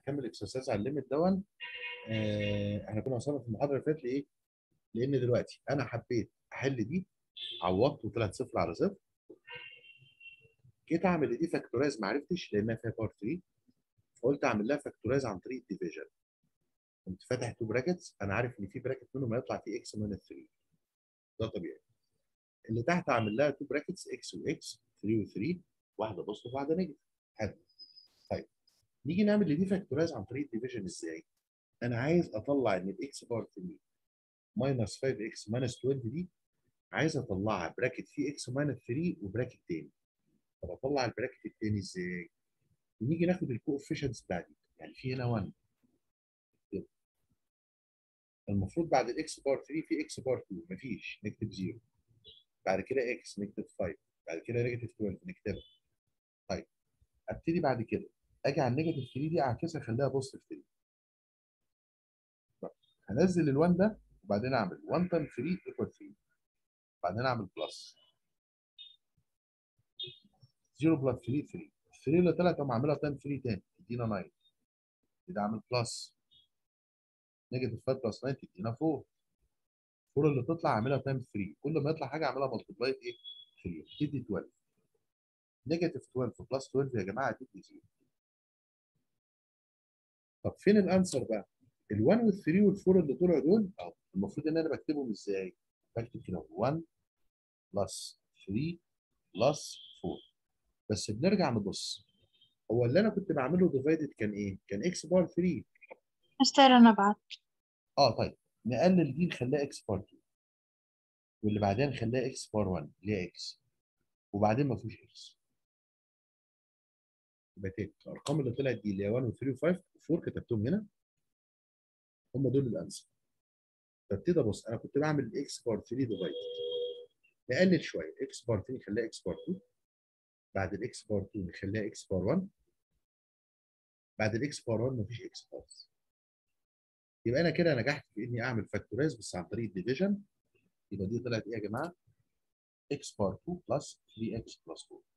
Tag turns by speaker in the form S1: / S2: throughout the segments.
S1: نكمل اكسرسايز على الليميت دون آه، احنا كنا وصلنا في المحاضره اللي فاتت لايه؟ لان دلوقتي انا حبيت احل دي عوضت وطلعت صفر على صفر جيت اعمل دي فاكتورايز ما عرفتش لانها فيها باور 3 فقلت اعمل لها فاكتورايز عن طريق الديفيجن قمت فاتح تو براكتس انا عارف ان في براكت منهم هيطلع فيه اكس ماينس 3 ده طبيعي اللي تحت اعمل لها تو براكتس اكس واكس 3 و3 واحده بوزيتيف وواحده نيجاتيف حلو طيب نيجي نعمل دي فاكتورايز عن طريق الديفيجن ازاي؟ انا عايز اطلع ان الاكس باور 3 ماينس 5 اكس ماينس 12 دي عايز اطلعها براكت فيه اكس ماينس 3 وبراكت تاني طب اطلع البراكت التاني ازاي؟ نيجي ناخد الكوفيشنتس بتاعتي يعني في هنا 1 كده. المفروض بعد الاكس باور 3 في اكس باور 2 مفيش نكتب 0 بعد كده اكس نكتب 5 بعد كده نيجاتيف 12 نكتبها طيب ابتدي بعد كده اجي على النيجاتيف 3 دي اعكسها اخليها بوزيتيف 3 طيب هنزل ال1 ده وبعدين اعمل 1 تايم 3 ايكوال 3 بعدين اعمل بلس 0 بلس 3 3 3 اللي طلعت اقوم اعملها تايم 3 تاني تدينا 9 كده اعمل بلس نيجاتيف 5 بلس 9 تدينا 4 4 اللي تطلع اعملها تايم 3 كل ما يطلع حاجه اعملها ملتبلاي ايه 3 تدي 12 نيجاتيف 12 بلس 12 يا جماعه تدي 0 طب فين الانسر بقى؟ ال1 وال3 وال4 اللي طلعوا دول اهو المفروض ان انا بكتبهم ازاي؟ بكتب كده 1 بلس 3 بلس 4 بس بنرجع نبص هو اللي انا كنت بعمله ديفايدد كان ايه؟ كان اكس بار 3
S2: مستر انا بعت
S1: اه طيب نقلل دي نخليها اكس بار 2 واللي بعدها نخليها اكس بار 1 اللي هي اكس وبعدين ما فيهوش اكس يبقى تاني الارقام اللي طلعت دي اللي هي 1 و 3 و 5 و 4 كتبتهم هنا هم دول الانسر فابتدي ابص انا كنت بعمل الاكس بار 3 ديفايد نقلل شويه اكس بار 3 نخليها اكس بار 2 بعد الاكس بار 2 نخليها اكس بار 1 بعد الاكس بار 1 مفيش اكس خالص يبقى انا كده نجحت في اني اعمل فاكتورايز بس عن طريق الديفيجن يبقى دي طلعت ايه يا جماعه؟ اكس بار 2 بلس 3 اكس بلس 4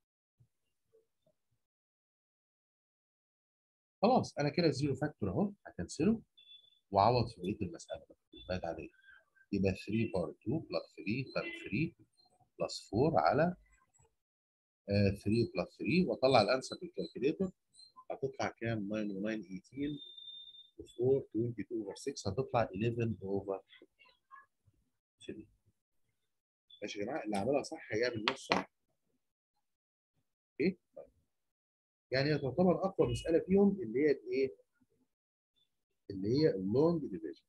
S1: خلاص انا كده الزيرو فاكتور اهو هكنسله واعوض في بقيه المساله بقت عاديه يبقى 3 بار 2 بلس 3 تايم 3 بلس 4 على آه 3 بلس 3 واطلع الانسر بالكالكوليتر هتطلع كام 9 و 9 18 و 4 22 اوفر 6 هتطلع 11 اوفر 3 ماشي يا جماعه اللي عملها صح هيعمل نص صح اوكي طيب يعني هي تعتبر اقوى مساله فيهم اللي هي الايه؟ اللي هي اللونج ديفيجن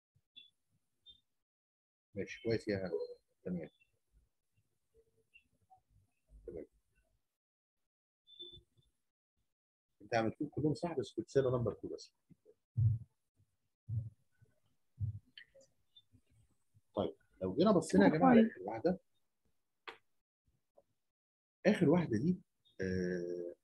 S1: ماشي كويس يا تمام تمام انت عملتهم كلهم صح بس كنت سايبه نمبر 2 بس طيب لو جينا بصينا يا جماعه على اخر واحده اخر واحده دي آه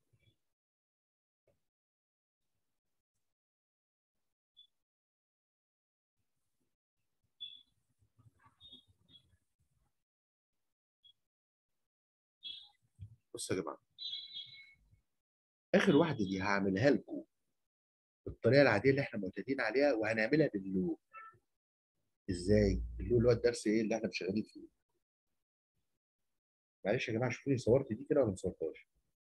S1: بصوا يا جماعه اخر واحده دي هعملها لكم بالطريقه العاديه اللي احنا معتادين عليها وهنعملها باللو ازاي؟ اللو اللي هو الدرس ايه اللي احنا شغالين فيه معلش يا جماعه شوفوا لي صورت دي كده ولا ما صورتهاش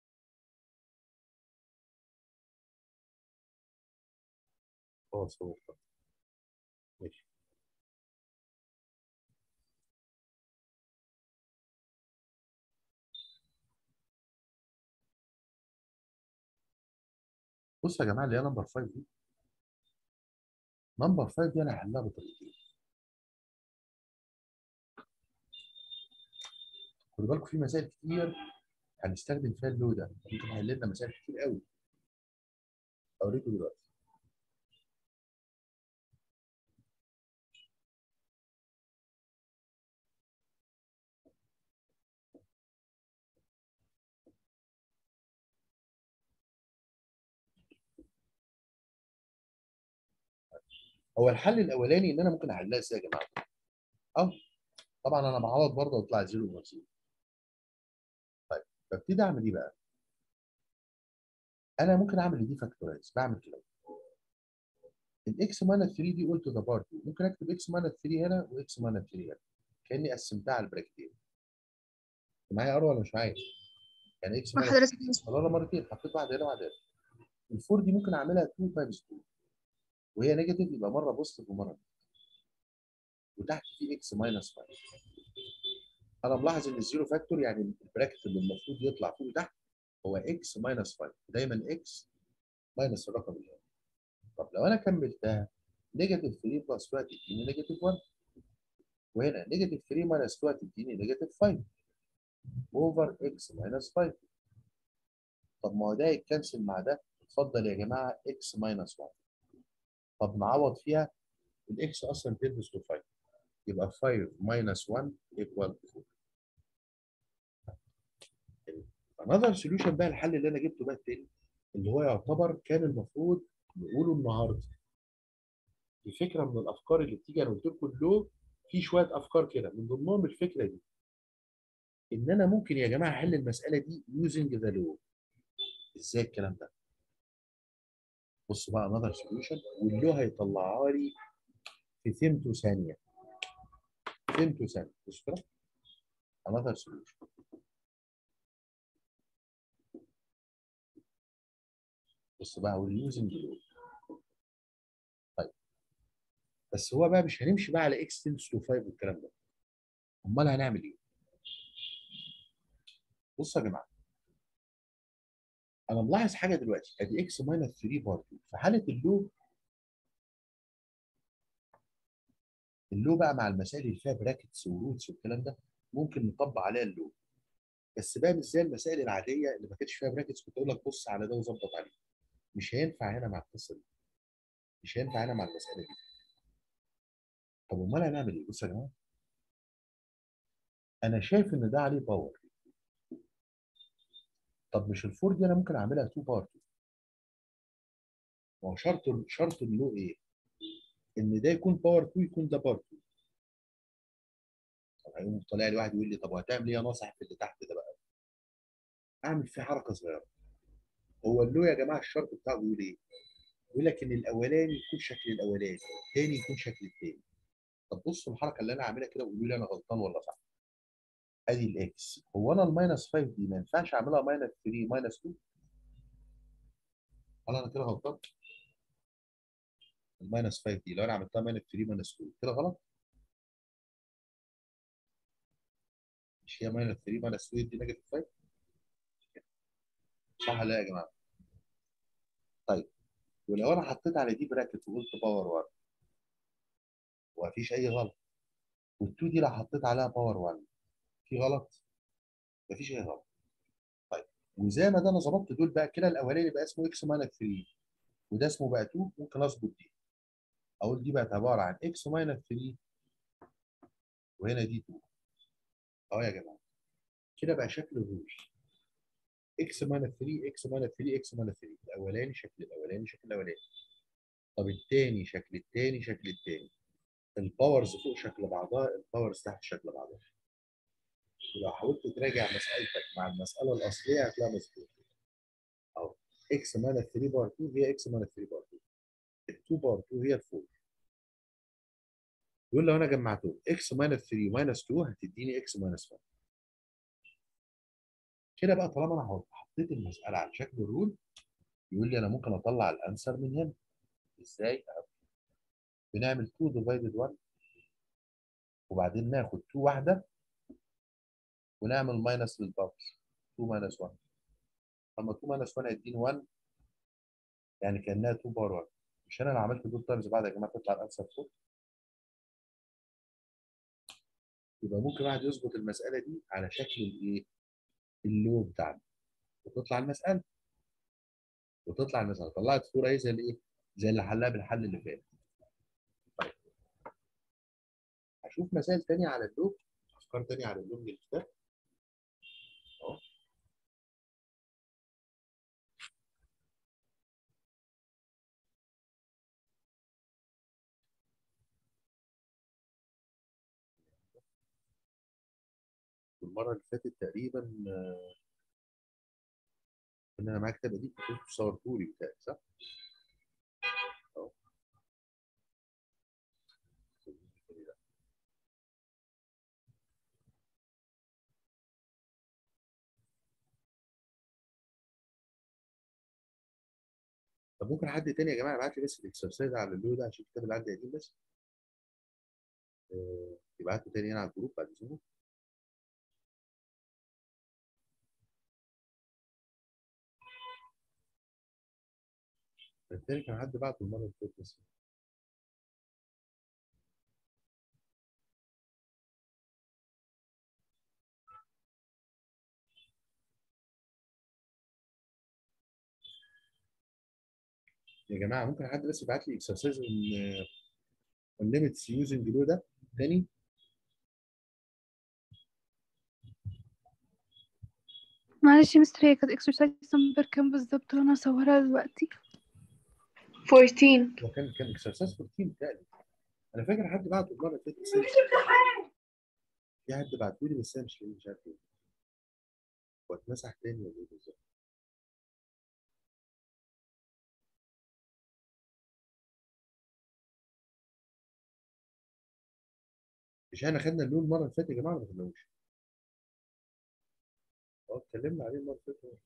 S1: اه صورتها ماشي بصوا يا جماعه اللي هي نمبر 5 دي نمبر 5 دي انا هحلها بطريقتين خدوا بالكم في مسائل كتير هنستخدم فيها اللو ده ممكن نحل لنا مسائل كتير قوي اوريكم دلوقتي هو الحل الاولاني ان انا ممكن احلها ازاي يا جماعه؟ اه طبعا انا بعوض برضه واطلع زيرو اوفر زيرو طيب ببتدي اعمل ايه بقى؟ انا ممكن اعمل دي فاكتورايز بعمل كده الاكس ماينس 3 دي قلت ده بار 2 ممكن اكتب اكس ماينس 3 هنا واكس ماينس 3 هنا كاني قسمتها على البراكتين معايا ار ولا مش معايا؟ يعني اكس
S2: مع
S1: ماينس
S2: حضرتك
S1: 3 طلعنا مرتين حطيت واحده هنا وواحده هنا الفور دي ممكن اعملها 2 تايمز 2 وهي نيجاتيف يبقى مره بوزيتيف ومره نيجاتيف وتحت في اكس ماينس 5 انا ملاحظ ان الزيرو فاكتور يعني البراكت اللي المفروض يطلع فوق وتحت هو اكس ماينس 5 دايما اكس ماينس الرقم اللي هنا طب لو انا كملتها نيجاتيف 3 بلس 2 هتديني نيجاتيف 1 وهنا نيجاتيف 3 ماينس 2 هتديني نيجاتيف 5 اوفر اكس ماينس 5 طب ما هو ده يتكنسل مع ده اتفضل يا جماعه اكس ماينس 1 طب نعوض فيها الاكس اصلا تلبس ب 5 يبقى 5 ماينس 1 ايكوال 4 another solution بقى الحل اللي انا جبته بقى التاني اللي هو يعتبر كان المفروض نقوله النهارده دي فكره من الافكار اللي بتيجي انا قلت لكم اللو في شويه افكار كده من ضمنهم الفكره دي ان انا ممكن يا جماعه احل المساله دي using the law ازاي الكلام ده بصوا بقى another solution واللو هيطلعها لي في ثيمتو ثانيه ثيمتو ثانيه بصوا كده another solution بص بقى واليوزنج لو طيب بس هو بقى مش هنمشي بقى على اكس تنس تو 5 والكلام ده امال هنعمل ايه؟ بصوا يا جماعه انا ملاحظ حاجه دلوقتي ادي اكس ماينس 3 بار 2 في حاله اللو اللو بقى مع المسائل اللي فيها براكتس وروتس والكلام ده ممكن نطبق عليها اللو بس بقى مش زي المسائل العاديه اللي ما كانتش فيها براكتس كنت اقول لك بص على ده وظبط عليه مش هينفع هنا مع القصه دي مش هينفع هنا مع المساله دي طب امال هنعمل ايه؟ بصوا يا جماعه انا شايف ان ده عليه باور طب مش الفور دي انا ممكن اعملها 2 باور 2 ما هو شرط شرط اللو ايه؟ ان ده يكون باور 2 يكون ده باور 2 طب هيقوم طالع لي واحد يقول لي طب وهتعمل ايه يا ناصح في اللي تحت ده بقى؟ اعمل فيه حركه صغيره هو اللو يا جماعه الشرط بتاعه بيقول ايه؟ بيقول لك ان الاولاني يكون شكل الاولاني الثاني يكون شكل الثاني طب بصوا الحركه اللي انا عاملها كده وقولوا لي انا غلطان ولا صح ادي الاكس هو انا الماينس 5 دي ما ينفعش اعملها ماينس 3 ماينس 2 هل انا كده غلطان؟ الماينس 5 دي لو انا عملتها ماينس 3 ماينس 2 كده غلط؟ مش هي ماينس 3 ماينس 2 دي نيجاتيف 5 صح ولا لا يا جماعه؟ طيب ولو انا حطيت على دي براكت وقلت باور 1 ومفيش اي غلط وال2 دي لو حطيت عليها باور 1 في غلط؟ مفيش اي غلط طيب وزي ما ده انا ظبطت دول بقى كده الاولاني بقى اسمه اكس ماينس 3 وده اسمه بقى 2 ممكن اظبط دي اقول دي بقت عباره عن اكس ماينس 3 وهنا دي 2 اهو يا جماعه كده بقى شكل الروج اكس ماينس 3 اكس ماينس 3 اكس ماينس 3 الاولاني شكل الاولاني شكل الاولاني طب الثاني شكل الثاني شكل الثاني الباورز فوق شكل بعضها الباورز تحت شكل بعضها ولو حاولت تراجع مسألتك مع المسألة الأصلية هتلاقيها مظبوطة أهو اكس ماينس 3 بار 2 هي اكس ماينس 3 بار 2 ال 2 بار 2 هي ال 4 يقول لو أنا جمعتهم اكس ماينس 3 ماينس 2 هتديني اكس ماينس 1 كده بقى طالما أنا حطيت المسألة على شكل الرول يقول لي أنا ممكن أطلع الأنسر من هنا إزاي؟ بنعمل 2 ديفايدد 1 وبعدين ناخد 2 واحدة ونعمل ماينس للباورز 2 ماينس 1 اما 2 ماينس 1 هيديني 1 يعني كانها 2 باور 1 مش انا لو عملت دول تايمز بعد يا جماعه تطلع الانسر 4 يبقى ممكن واحد يظبط المساله دي على شكل الايه؟ اللو بتاعنا وتطلع المساله وتطلع المساله طلعت صوره ايه زي الايه؟ زي اللي حلها بالحل اللي فات طيب هشوف مسائل ثانيه على اللوب افكار ثانيه على اللوب من الكتاب اهو المره اللي فاتت تقريبا كنا انا معاك كتاب دي كنت صورته لي بتاعي صح؟ اهو طب ممكن حد تاني يا جماعه يبعت لي بس الاكسرسايز على اللو ده عشان الكتاب اللي عندي قديم بس آه، يبعته تاني هنا على الجروب بعد اذنكم بالتالي كان حد بعته المره اللي فاتت بس يا جماعه ممكن حد بس يبعت لي اكسرسايز من ليميتس يوزنج لو ده تاني
S3: معلش يا مستر هي كانت اكسرسايز نمبر كام بالظبط وانا اصورها دلوقتي
S2: 14
S1: هو كان كان اكسرسايز 14 تاني انا فاكر حد بعته المره اللي فاتت بس في حد بعته لي بس انا مش مش عارف ايه هو اتمسح تاني ولا ايه بالظبط مش احنا خدنا اللون المره اللي فاتت يا جماعه ولا ما خدناهوش؟ اه اتكلمنا عليه المره اللي فاتت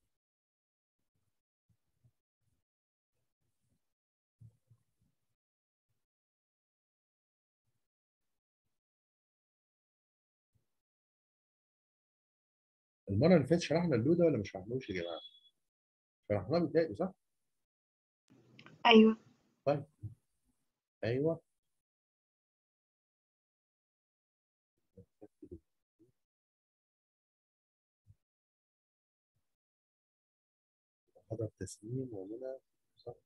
S1: المره اللي فاتت شرحنا اللو ده ولا ما شرحناهوش يا جماعه؟ شرحناه بتهيألي صح؟
S2: ايوه
S1: طيب ايوه حضر تسليم ومنى صح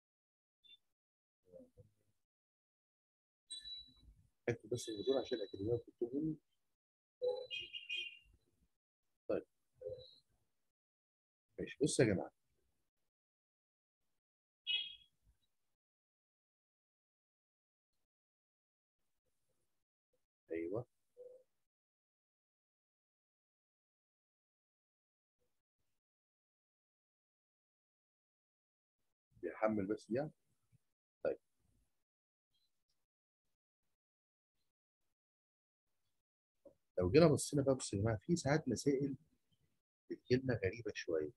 S1: اكتب بس الحضور عشان الاكاديميه بتكتبهم طيب ماشي بصوا يا جماعه ايوه بيحمل بس يعني طيب لو جينا بصينا بقى بصوا يا جماعه في ساعات مسائل بتجيلنا غريبه شويه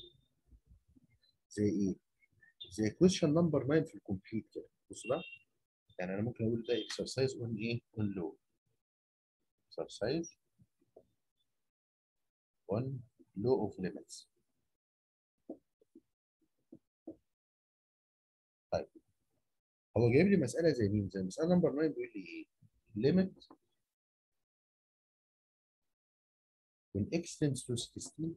S1: زي ايه؟ زي question نمبر 9 في الكومبليت كده بصوا بقى يعني انا ممكن اقول ده exercise on ايه؟ on low exercise on law of limits طيب هو جايب لي مساله زي مين؟ زي مساله نمبر 9 بيقول لي ايه؟ limit when x tends to 16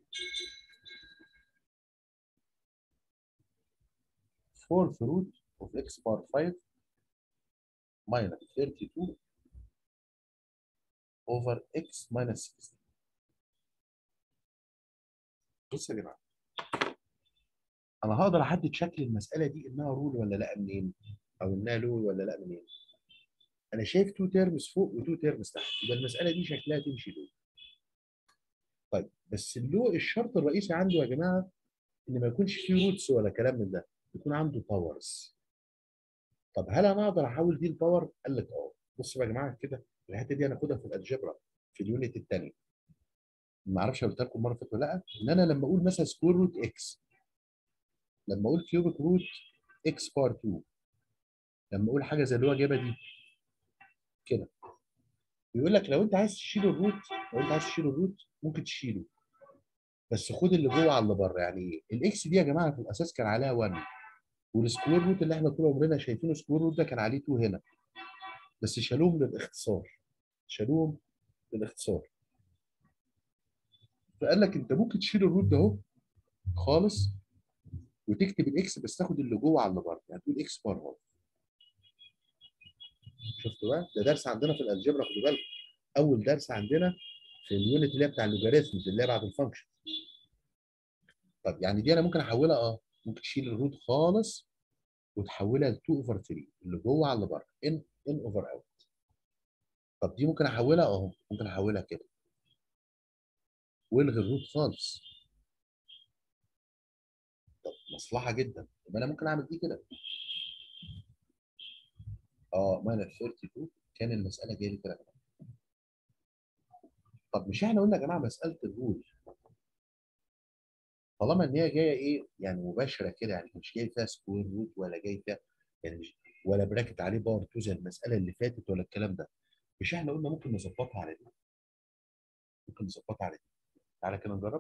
S1: fourth root of x bar 5 minus 32 over x minus 16 بص يا جماعه انا هقدر احدد شكل المساله دي انها رول ولا لا منين او انها لول ولا لا منين انا شايف تو تيرمز فوق وتو تيرمز تحت يبقى المساله دي شكلها تمشي لول طيب بس اللو الشرط الرئيسي عنده يا جماعه ان ما يكونش فيه روتس ولا كلام من ده يكون عنده باورز طب هل انا اقدر احول دي لباور؟ قال لك اه بصوا يا جماعه كده الحته دي هناخدها في الالجبرا في اليونت الثانيه ما اعرفش قلت لكم مره فاتت ولا لا ان انا لما اقول مثلا سكوير روت اكس لما اقول كيوبيك روت اكس بار 2 لما اقول حاجه زي اللي هو جايبها دي كده بيقول لك لو انت عايز تشيل الروت لو انت عايز تشيل الروت ممكن تشيله بس خد اللي جوه على اللي بره يعني ايه الاكس دي يا جماعه في الاساس كان عليها 1 والسكوير روت اللي احنا طول عمرنا شايفينه سكوير روت ده كان عليه 2 هنا بس شالوهم للاختصار شالوهم للاختصار فقال لك انت ممكن تشيل الروت ده اهو خالص وتكتب الاكس بس تاخد اللي جوه على اللي بره يعني تقول اكس بار اهو شفتوا بقى ده درس عندنا في الالجبرا خدوا بالكم اول درس عندنا في اليونت اللي هي بتاع اللوجاريثمز اللي هي بعد الفانكشن طب يعني دي انا ممكن احولها اه ممكن تشيل الروت خالص وتحولها ل 2 اوفر 3 اللي جوه على اللي بره ان ان اوفر اوت طب دي ممكن احولها اهو ممكن احولها كده والغي الروت خالص طب مصلحه جدا يبقى انا ممكن اعمل دي كده اه ماينس 32 كان المساله جايه لي كده طب مش احنا قلنا يا جماعه مساله الرول طالما ان هي جايه ايه يعني مباشره كده يعني مش جاي فيها سكوير روت ولا جاي فيها يعني مش ولا براكت عليه باور 2 زي المساله اللي فاتت ولا الكلام ده مش احنا قلنا ممكن نظبطها على دي ممكن نظبطها على دي تعالى كده نجرب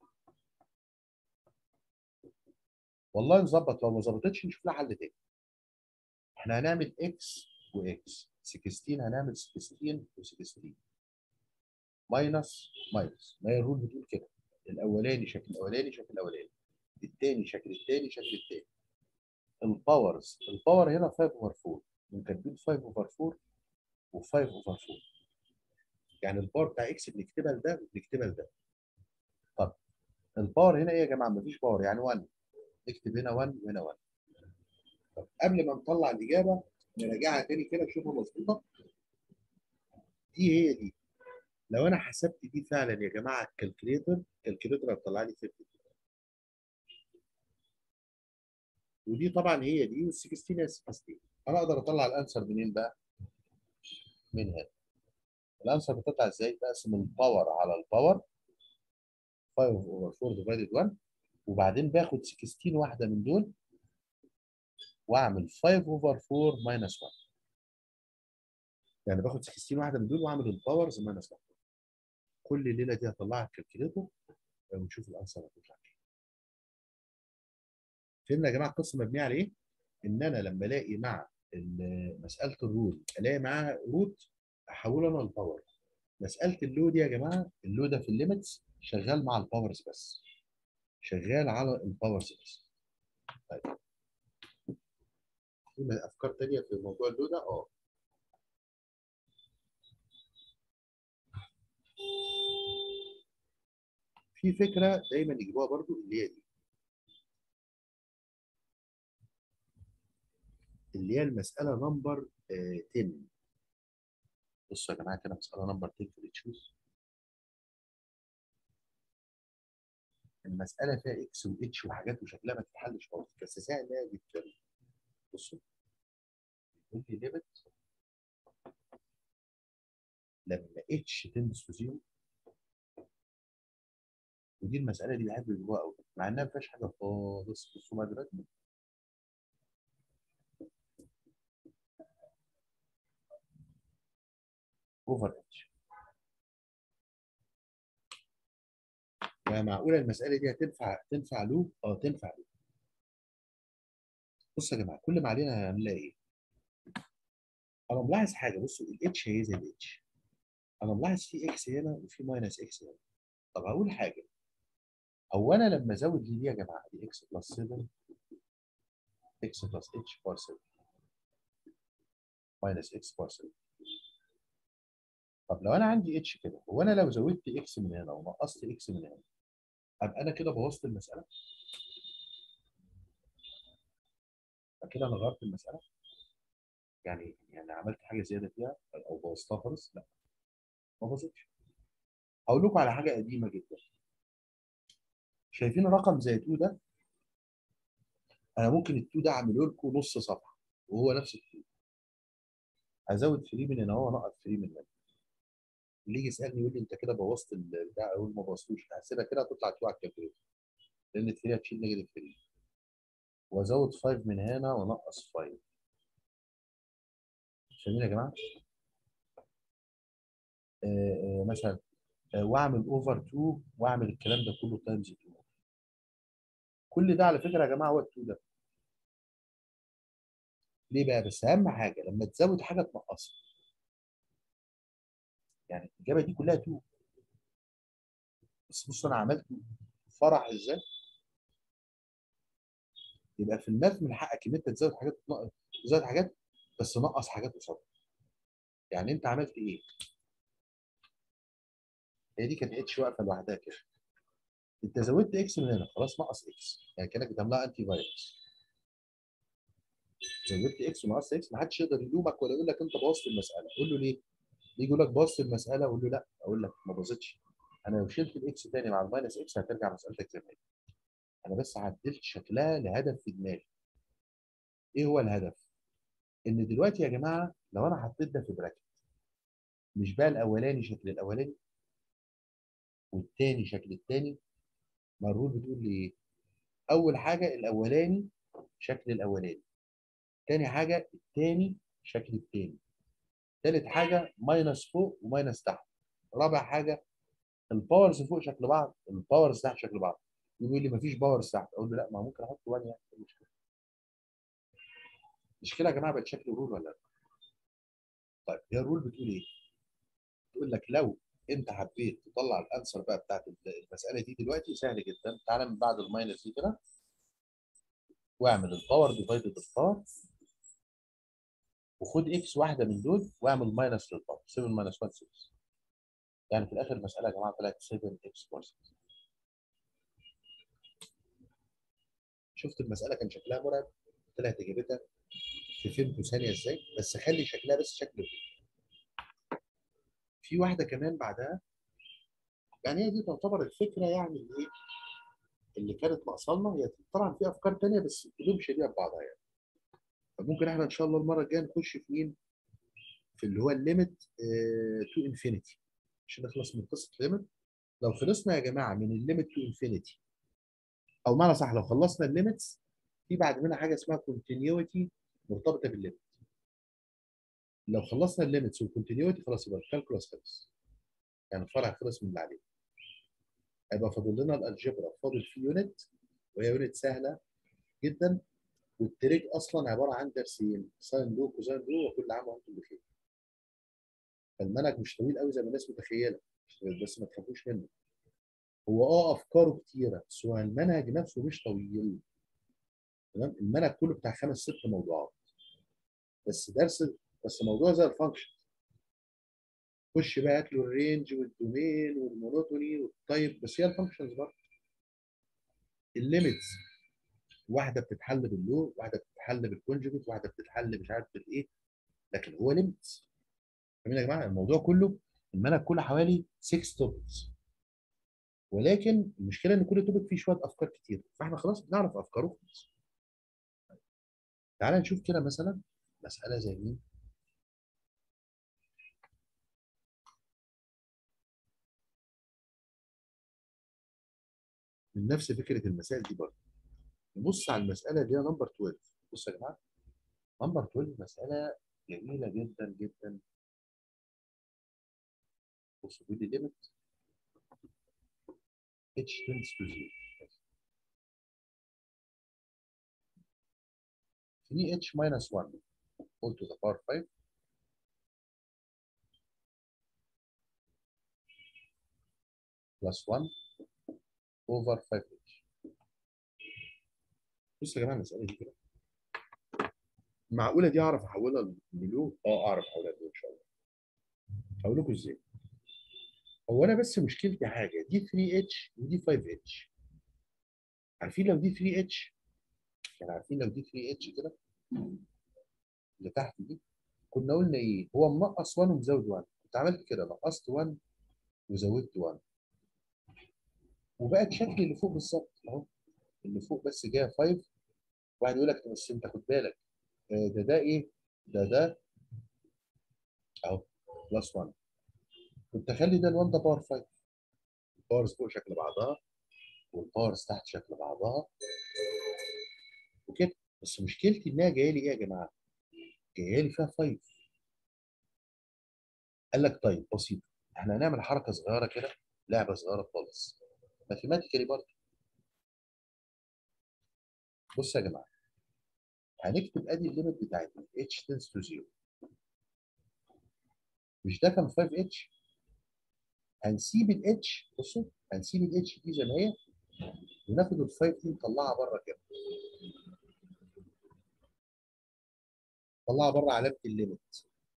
S1: والله نظبط لو ما ظبطتش نشوف لها حل تاني احنا هنعمل اكس واكس 16 هنعمل 16 و16 ماينس ماينس ما هي الرول بتقول كده الاولاني شكل الاولاني شكل الاولاني الثاني شكل الثاني شكل الثاني الباورز الباور هنا 5 اوفر 4 كاتبين 5 اوفر 4 و5 اوفر 4 يعني الباور بتاع اكس بنكتبها لده وبنكتبها لده طب الباور هنا ايه يا جماعه مفيش باور يعني 1 نكتب هنا 1 وهنا 1 طب قبل ما نطلع الاجابه نراجعها تاني كده نشوفها مظبوطه دي هي دي لو انا حسبت دي فعلا يا جماعه الكالكليتر الكالكليتر هتطلع لي 50 ودي طبعا هي دي وال16 هي 16 انا اقدر اطلع الانسر منين بقى؟ من هنا الانسر بتطلع ازاي؟ بقسم الباور على الباور 5 اوفر 4 ديفايدد 1 وبعدين باخد 16 واحده من دول واعمل 5 اوفر 4 ماينس 1 يعني باخد 16 واحده من دول واعمل الباورز ماينس 1 كل الليله دي هطلعها الكالكوليتر ونشوف الانسر هتطلع ايه فهمنا يا جماعه القصه مبنيه على ايه؟ ان انا لما الاقي مع مساله الرول الاقي معاها روت احولها انا لباور مساله اللو دي يا جماعه اللو ده في الليمتس شغال مع الباورز بس شغال على الباورز بس طيب في افكار تانية في موضوع اللو ده اه في فكره دايما يجيبوها برضو اللي هي دي اللي هي المساله نمبر 10 بصوا يا جماعه كده مساله نمبر 10 في التشوز المساله فيها اكس واتش وحاجات وشكلها ما تتحلش خالص بس سهل انها جدا بصوا بيقول لي ليميت لما اتش تندس تو زيرو ودي المساله دي بحب يجيبوها قوي مع انها ما فيهاش حاجه خالص بصوا بقى دلوقتي اوفر اتش يعني معقوله المساله دي هتنفع تنفع لوب؟ اه تنفع لوب. بصوا يا جماعه كل ما علينا هنلاقي ايه؟ انا ملاحظ حاجه بصوا الاتش هي زي الاتش. انا ملاحظ في اكس هنا وفي ماينس اكس هنا. طب هقول حاجه هو انا لما ازود دي, دي يا جماعه دي اكس بلس 7 اكس بلس اتش بار 7 ماينس اكس بار 7 طب لو انا عندي اتش كده هو انا لو زودت اكس من هنا ونقصت اكس من هنا ابقى انا كده بوظت المساله كده انا غيرت المساله يعني يعني عملت حاجه زياده فيها او بوظتها خالص لا ما باظتش هقول لكم على حاجه قديمه جدا شايفين رقم زي 2 ده انا ممكن ال 2 ده اعمله لكم نص صفحه وهو نفس ال 2 ازود فري من هنا اهو انقص فري من هنا اللي يجي يسالني يقول لي انت كده بوظت البتاع اقول ما بوظتوش هسيبها كده هتطلع 2 على الكالكوليتر لان الفري هتشيل نيجاتيف فري وازود 5 من هنا وانقص 5 فاهمين يا جماعه؟ آه آه مثلا آه واعمل اوفر 2 واعمل الكلام ده كله تايمز 2 كل ده على فكره يا جماعه هو ال 2 ده ليه بقى؟ بس اهم حاجه لما تزود حاجه تنقصها يعني الاجابه دي كلها 2 بس بصوا انا عملت فرح ازاي؟ يبقى في الماث من حقك ان انت تزود حاجات تزود حاجات بس نقص حاجات قصادها يعني انت عملت ايه؟ هي دي كانت اتش واقفه لوحدها كده انت زودت اكس من هنا خلاص نقص اكس يعني كانك بتعملها انتي فايروس زودت اكس ونقصت اكس ما حدش يقدر يلومك ولا يقول لك انت بوظت المساله قول له ليه؟ يجي يقول لك بوظت المساله اقول له لا اقول لك ما باظتش انا لو شلت الاكس تاني مع الماينس اكس هترجع مسالتك زي ما هي انا بس عدلت شكلها لهدف في دماغي ايه هو الهدف؟ ان دلوقتي يا جماعه لو انا حطيت ده في براكت مش بقى الاولاني شكل الاولاني والتاني شكل التاني ما الرول بتقول لي ايه اول حاجه الاولاني شكل الاولاني تاني حاجه التاني شكل التاني تالت حاجه ماينس فوق وماينس تحت رابع حاجه الباورز فوق شكل بعض الباورز تحت شكل بعض يقول لي مفيش باورز تحت اقول له لا ما ممكن احط 1 يعني إيه المشكله المشكله يا جماعه بقت شكل رول ولا لا طيب هي الرول بتقول ايه تقول لك لو انت حبيت تطلع الانسر بقى بتاعت المساله دي دلوقتي سهل جدا تعالى من بعد الماينس دي كده واعمل الباور ديفايدد الباور وخد اكس واحده من دول واعمل ماينس للباور 7 ماينس 1 6 يعني في الاخر المساله يا جماعه طلعت 7 اكس بلس شفت المساله كان شكلها مرعب طلعت اجابتها فهمته ثانيه ازاي بس خلي شكلها بس شكل الرول. في واحده كمان بعدها يعني هي دي تعتبر الفكره يعني اللي ايه اللي كانت ناقصانا هي طبعا في افكار ثانيه بس كلهم شبيهه ببعضها يعني فممكن احنا ان شاء الله المره الجايه نخش في مين؟ في اللي هو الليميت تو انفينيتي عشان نخلص من قصه الليميت لو خلصنا يا جماعه من الليميت تو انفينيتي او معنى صح لو خلصنا الليميتس في بعد منها حاجه اسمها كونتينيوتي مرتبطه بالليميت لو خلصنا الليميتس والكونتينيوتي خلاص يبقى الكالكولاس خلص يعني الفرع خلص من اللي عليه هيبقى فاضل لنا الالجبرا فاضل فيه يونت وهي يونت سهله جدا والتريك اصلا عباره عن درسين ساين لو كوزاين لو وكل عام وانتم بخير فالمنهج مش طويل قوي زي ما الناس متخيله بس ما تخافوش منه هو اه افكاره كتيره بس هو المنهج نفسه مش طويل تمام المنهج كله بتاع خمس ست موضوعات بس درس بس موضوع زي الفانكشن خش بقى هات له الرينج والدومين والمونوتوني والتايب بس هي الفانكشنز برضه الليميتس واحده بتتحل باللو واحده بتتحل بالكونجكت واحده بتتحل مش عارف بالايه لكن هو ليميتس فاهمين يا جماعه الموضوع كله المنهج كله حوالي 6 توبكس ولكن المشكله ان كل توبك فيه شويه افكار كتير فاحنا خلاص بنعرف افكاره خلاص تعال نشوف كده مثلا مساله زي مين من نفس فكره المسائل دي برضه نبص على المساله اللي هي نمبر 12 بصوا يا جماعه نمبر 12 مساله جميله جدا جدا بصوا بيقول لي ليميت h tends to 0 3h minus 1 all to the power 5 plus 1 over 5h بصوا يا جماعه المساله دي كده معقوله دي اعرف احولها للو؟ اه اعرف احولها للو ان شاء الله هقول لكم ازاي هو انا بس مشكلتي حاجه دي 3H ودي 5H عارفين لو دي 3H يعني عارفين لو دي 3H كده اللي تحت دي كنا قلنا ايه هو منقص 1 ومزود 1 كنت عملت كده نقصت 1 وزودت 1 وبقت شكل اللي فوق بالظبط اهو اللي فوق بس جايه 5 واحد يقول لك بس انت خد بالك ده ده ايه ده ده اهو بلس 1 كنت اخلي ده ال1 ده باور 5 الباورز فوق شكل بعضها والباورز تحت شكل بعضها وكده بس مشكلتي انها جايه لي ايه يا جماعه؟ جايه لي فيها 5 قال لك طيب بسيط احنا هنعمل حركه صغيره كده لعبه صغيره خالص ماثيماتيكالي برضه بص يا جماعه هنكتب ادي الليميت بتاعتنا h tends to 0 مش ده كان 5h هنسيب ال h بصوا هنسيب ال h دي زي ما هي وناخد ال 5 دي نطلعها بره كده نطلعها بره علامه الليميت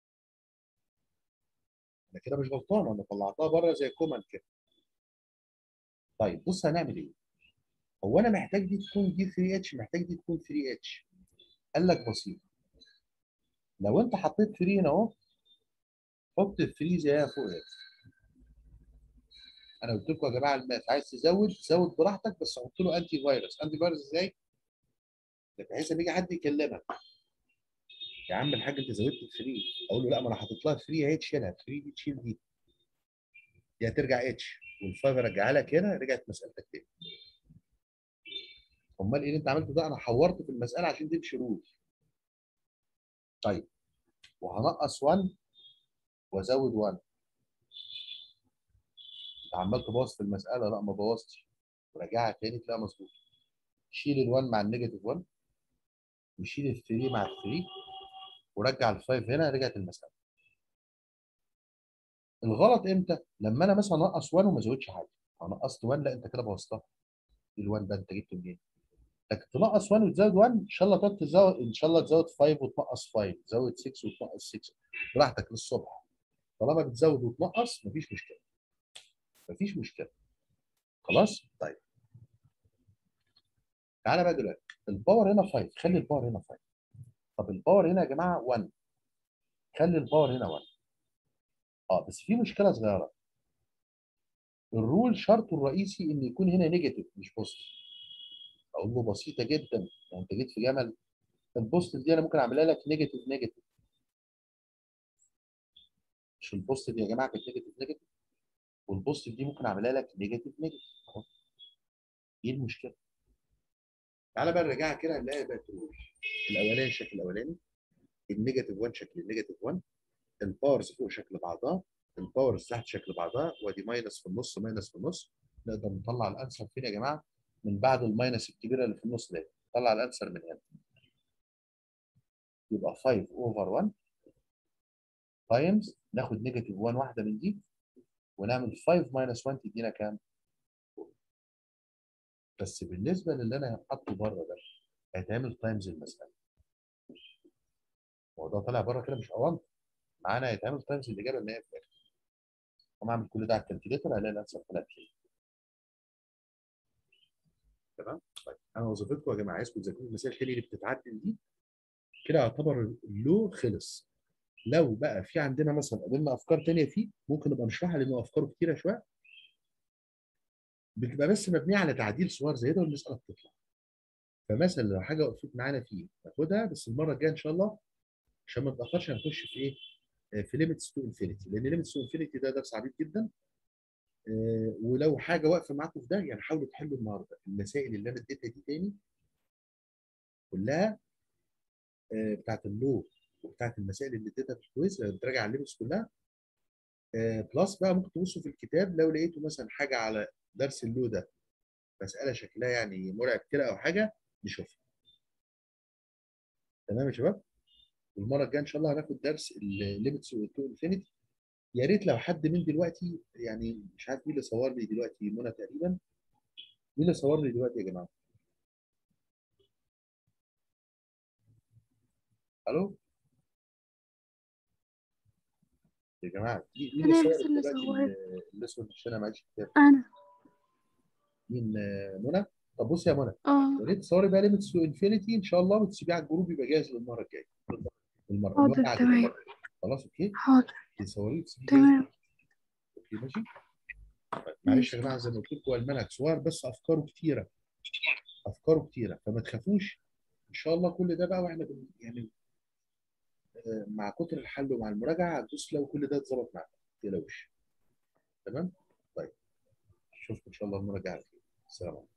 S1: انا كده مش غلطان انا طلعتها بره زي كومن كده طيب بص هنعمل ايه هو انا محتاج دي تكون دي 3 اتش محتاج دي تكون 3 اتش قال لك بسيط لو انت حطيت 3 هنا اهو حط ال 3 زيها فوق هنا انا قلت لكم يا جماعه الماث عايز تزود زود براحتك بس حط له انتي فيروس انتي فيروس ازاي؟ بحيث لما يجي حد يكلمك يا عم الحاج انت زودت ال 3 اقول له لا ما انا حاطط لها 3 اهي تشيلها 3 دي تشيل دي دي هترجع اتش وال5 رجعها لك هنا رجعت مسالتك تاني امال ايه اللي انت عملته ده انا حورت في المساله عشان تمشي رول طيب وهنقص 1 وازود 1 انت عمال تبوظ في المساله لا ما بوظتش راجعها تاني تلاقيها مظبوطه شيل ال1 مع النيجاتيف 1 وشيل ال 3 مع ال 3 ورجع ال 5 هنا رجعت المساله الغلط امتى؟ لما انا مثلا انقص 1 وما ازودش حاجه انا نقصت 1 لا انت كده بوظتها ال1 ده انت جبته منين؟ لكن تنقص 1 وتزود 1 ان شاء الله تقعد تزود ان شاء الله تزود 5 وتنقص 5 تزود 6 وتنقص 6 براحتك للصبح طالما بتزود وتنقص مفيش مشكله مفيش مشكله خلاص طيب تعالى بقى دلوقتي الباور هنا 5 خلي الباور هنا 5 طب الباور هنا يا جماعه 1 خلي الباور هنا 1 اه بس في مشكله صغيره الرول شرطه الرئيسي ان يكون هنا نيجاتيف مش بوزيتيف اقول له بسيطه جدا لو انت جيت في جمل البوزيتيف دي انا ممكن اعملها لك نيجاتيف نيجاتيف مش البوزيتيف دي يا جماعه كانت نيجاتيف نيجاتيف والبوزيتيف دي ممكن اعملها لك نيجاتيف نيجاتيف اهو ايه المشكله؟ تعالى بقى نرجعها كده هنلاقي بقت رول الاولاني الشكل الاولاني النيجاتيف 1 شكل النيجاتيف 1 الباورز فوق شكل بعضها الباورز تحت شكل بعضها وادي ماينس في النص ماينس في النص نقدر نطلع الانسر فين يا جماعه؟ من بعد الماينس الكبيره اللي في النص دي نطلع الانسر من هنا يبقى 5 اوفر 1 تايمز ناخد نيجاتيف 1 واحده من دي ونعمل 5 ماينس 1 تدينا كام؟ بس بالنسبه للي انا حاطه بره ده هيتعمل تايمز المساله هو ده طالع بره كده مش اوان معانا هيتعمل تايمز الاجابه اللي هي في الاخر اقوم اعمل كل ده على الكالكوليتر هلاقي الانسر طلع كده تمام طيب انا وظيفتكم يا جماعه عايزكم تذاكروا المسائل التانية اللي بتتعدل دي كده يعتبر اللو خلص لو بقى في عندنا مثلا قابلنا افكار تانية فيه ممكن نبقى نشرحها لانه افكاره كتيره شويه بتبقى بس مبنيه على تعديل صور زي ده والمساله بتطلع فمثلا لو حاجه وقفت معانا فيه ناخدها بس المره الجايه ان شاء الله عشان ما نتاخرش هنخش في ايه؟ في ليميتس تو انفينيتي لان ليميتس تو انفينيتي ده درس عبيط جدا آه، ولو حاجه واقفه معاكم في ده يعني حاولوا تحلوا النهارده المسائل اللي انا اديتها دي تاني كلها آه، بتاعت اللو وبتاعت المسائل اللي اديتها في الكويز لو تراجع على الليميتس كلها آه، بلس بقى ممكن تبصوا في الكتاب لو لقيتوا مثلا حاجه على درس اللو ده مساله شكلها يعني مرعب كده او حاجه نشوفها تمام يا شباب والمره الجايه ان شاء الله هناخد درس الليميتس تو انفينيتي يا ريت لو حد من دلوقتي يعني مش عارف مين اللي صور لي دلوقتي منى تقريبا مين اللي صور لي دلوقتي يا جماعه؟ الو يا جماعه مين مين
S3: أنا
S1: اللي
S3: بس
S1: صور
S3: اللي
S1: دلوقتي
S3: صورت.
S1: ال- الاسود عشان انا معيش كتاب
S3: أنا
S1: مين آه، منى؟ طب بصي يا منى
S3: اه
S1: يا ريت تصوري بقى ليميتس تو انفينيتي ان شاء الله وتسيبيه على الجروب يبقى جاهز للمره الجايه المره اللي هو
S3: حاضر
S1: بعد
S3: تمام
S1: المرة. خلاص اوكي
S3: حاضر
S1: تصوريه وتسيبيه جاهز
S3: تمام
S1: اوكي ماشي طيب، معلش يا جماعه زي ما قلت لكم هو المنهج صغير بس افكاره كتيره افكاره كتيره فما تخافوش ان شاء الله كل ده بقى واحنا بن يعني آه، مع كتر الحل ومع المراجعه هتدوس لو كل ده اتظبط معاك ما تقلقوش تمام طيب اشوفكم ان شاء الله المره الجايه على خير السلام عليكم